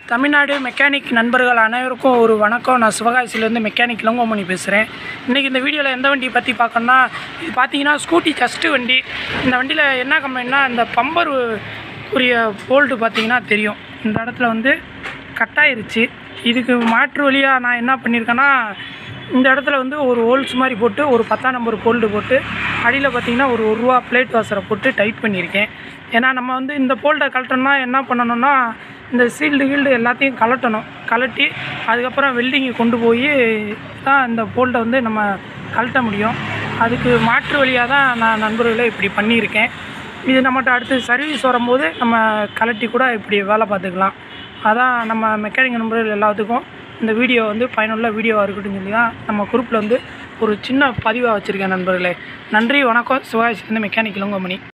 Tamil Nadu mechanic நண்பர்கள் அனைவருக்கும் ஒரு வணக்கம் நான் சிவகாசிலேருந்து மெக்கானிக் இளங்கோமணி பேசுகிறேன் இன்றைக்கி இந்த வீடியோவில் எந்த வண்டி பற்றி பார்க்கணும்னா இது பார்த்தீங்கன்னா ஸ்கூட்டி ஜஸ்ட்டு வண்டி இந்த வண்டியில் என்ன கம்ப்ளைண்ட்னா இந்த பம்பர் உரிய போல்ட்டு பார்த்தீங்கன்னா தெரியும் இந்த இடத்துல வந்து கட்டாயிருச்சு இதுக்கு மாற்று வழியாக நான் என்ன பண்ணியிருக்கேன்னா இந்த இடத்துல வந்து ஒரு ஹோல்ஸ் மாதிரி போட்டு ஒரு பத்தாம் நம்பர் போல்டு போட்டு அடியில் பார்த்தீங்கன்னா ஒரு ஒரு ரூபா பிளேட் வாசரை போட்டு டைட் பண்ணியிருக்கேன் ஏன்னா நம்ம வந்து இந்த போல்ட்டை கழட்டணும்னா என்ன பண்ணணும்னா இந்த சீல்டு கீல்டு எல்லாத்தையும் கலட்டணும் கலட்டி அதுக்கப்புறம் வெல்டிங்கை கொண்டு போய் தான் இந்த போல்ட்டை வந்து நம்ம கழட்ட முடியும் அதுக்கு மாற்று வழியாக தான் நான் நண்பர்களே இப்படி பண்ணியிருக்கேன் இது நம்மகிட்ட அடுத்து சர்வீஸ் வரும்போது நம்ம கலட்டி கூட இப்படி வேலை பார்த்துக்கலாம் அதான் நம்ம மெக்கானிக் நண்பர்கள் எல்லாத்துக்கும் இந்த வீடியோ வந்து பயனுள்ள வீடியோவாக இருக்கட்டும் சொல்லி தான் நம்ம குரூப்பில் வந்து ஒரு சின்ன பதிவாக வச்சுருக்கேன் நண்பர்களே நன்றி வணக்கம் சிவாஜி மெக்கானிக் இளங்கோமணி